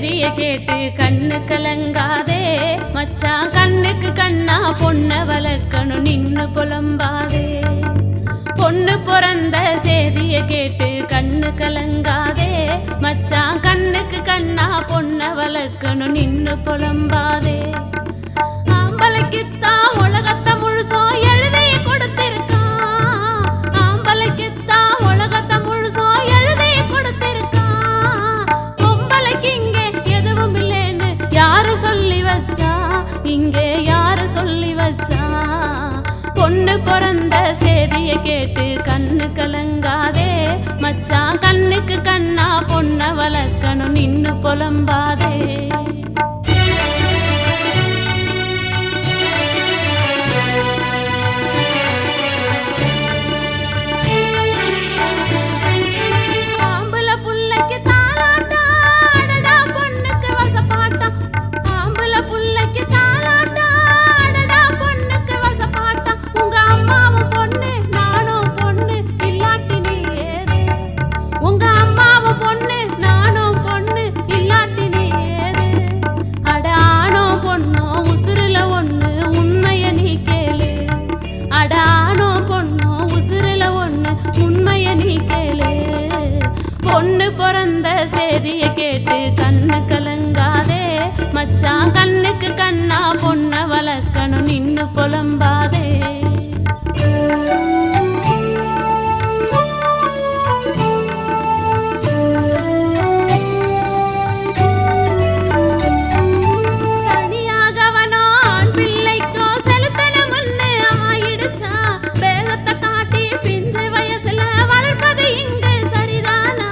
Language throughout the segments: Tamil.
செய்திய கேட்டு கண்ணு கலங்காதே மச்சான் கண்ணுக்கு கண்ணா பொண்ண வளர்க்கணும் நின்னு புலம்பாதே பொண்ணு பிறந்த செய்திய கேட்டு கண்ணு கலங்காதே மச்சான் கண்ணுக்கு கண்ணா பொண்ண வளர்க்கணும் நின்னு புலம்பாதே ஆம்பளைக்குத்தான் உலகத்தை முழுசும் எழுதி கொடுத்திருக்கான் ஆம்பளைக்குத்தான் உலகத்தை முழுசும் எழுதி கொடுத்திருக்கான் பொம்பளைக்கு இங்கே எதுவும் இல்லைன்னு யாரு சொல்லி வச்சா இங்கே யாரு சொல்லி வச்சா பொண்ணு பிறந்த செய்திய கேட்டு கண்ணு கலங்காதே மச்சான் கண்ணுக்கு கண்ணா பொண்ண வளர்க்கணும் நின்னு புலம்பாதே ஆம்பள புள்ளைக்கு தாலாட்டா அடடா பொண்ணுக்கு வசப்பாட்டா ஆம்பள புள்ளைக்கு தாலாட்டா அடடா பொண்ணுக்கு வசப்பாட்டா உங்க அம்மாவும் பொண்ணு நானும் பொண்ணு இல்லாட்டி நீ ஏது உங்க அம்மாவும் பொண்ணு நானும் பொண்ணு இல்லாட்டி நீ ஏது அட ஆணோ பொண்ணோ உசுருல ஒண்ணு உண்மைய நீ கேளு அட ஆணோ பொண்ணோ உசுருல ஒண்ணு உண்மைய நீ கேளு பொண்ணு பிறந்த செய்திய கேட்டு கண்ணு கலங்காதே மச்சான் கண்ணுக்கு கண்ணா பொண்ண வளர்க்கணும் நின்னு புலம்பாதே தனியாகவனோ ஆண் பிள்ளைக்கோ செலுத்தணும்னு ஆயிடுச்சா வேகத்தை காட்டி பிஞ்சு வயசுல வளர்ப்பது இங்கு சரிதானா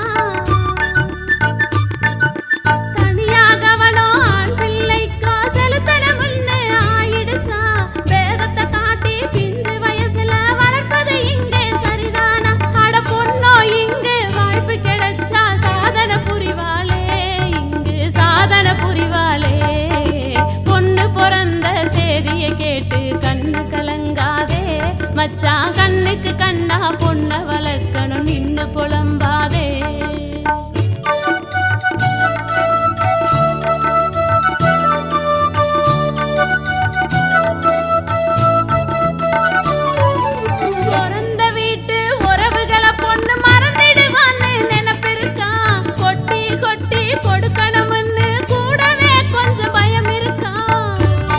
தனியாகவனோ ஆண் பிள்ளைக்கோ செலுத்தணும்னு ஆயிடுச்சா வேகத்தை காட்டி பிஞ்சு வயசுல வளர்ப்பது இங்கே சரிதானா அட பொண்ணோ இங்கு வாய்ப்பு கிடைச்சா சாதனை புரிவாளே இங்கு சாதனை புரிவாளே பொண்ணு பிறந்த செய்திய கேட்டு கண்ணு கலங்காதே மச்சான் கண்ணுக்கு கண்ணா பொண்ண வளர்க்கணும் நின்னு புலம்பாதே பிறந்த வீட்டு உறவுகளை பொண்ணு மறந்துடுவான்னு நினைப்பிருக்கான் கொட்டி கொட்டி கொடுக்கணும்னு கூடவே கொஞ்சம் பயம் இருக்கான்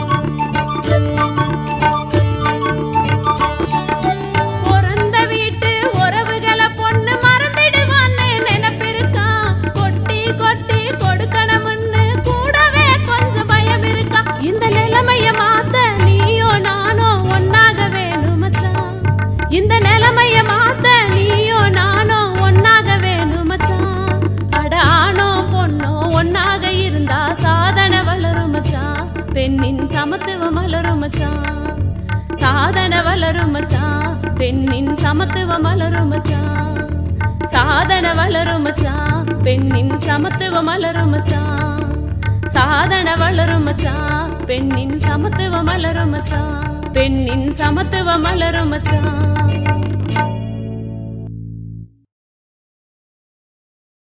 பிறந்த வீட்டு உறவுகளை பொண்ணு மறந்துடுவான்னு நினைப்பிருக்கான் கொட்டி கொட்டி கொடுக்கணும்னு கூடவே கொஞ்சம் பயம் இருக்கா இந்த நிலைமைய மாத்த நீயோ நானோ ஒன்னாக வேணும் மச்சான் இந்த நிலைமைய மாத்த நீயோ நானோ ஒன்னாக வேணும் மச்சான் அட ஆணோ பொண்ணோ ஒன்னாக இருந்தா சாதனை வளரும் மச்சான் பெண்ணின் சமத்துவம் மலரும் மச்சான் சாதனை வளரும் மச்சான் பெண்ணின் சமத்துவம் மலரும் மச்சான் சாதனை வளரும் மச்சான் பெண்ணின் சமத்துவம் மலரும் மச்சான் சாதனை வளரும் மச்சான் பெண்ணின் சமத்துவம் மலரும் மச்சான் பெண்ணின் சமத்துவம் மலரும் மச்சான்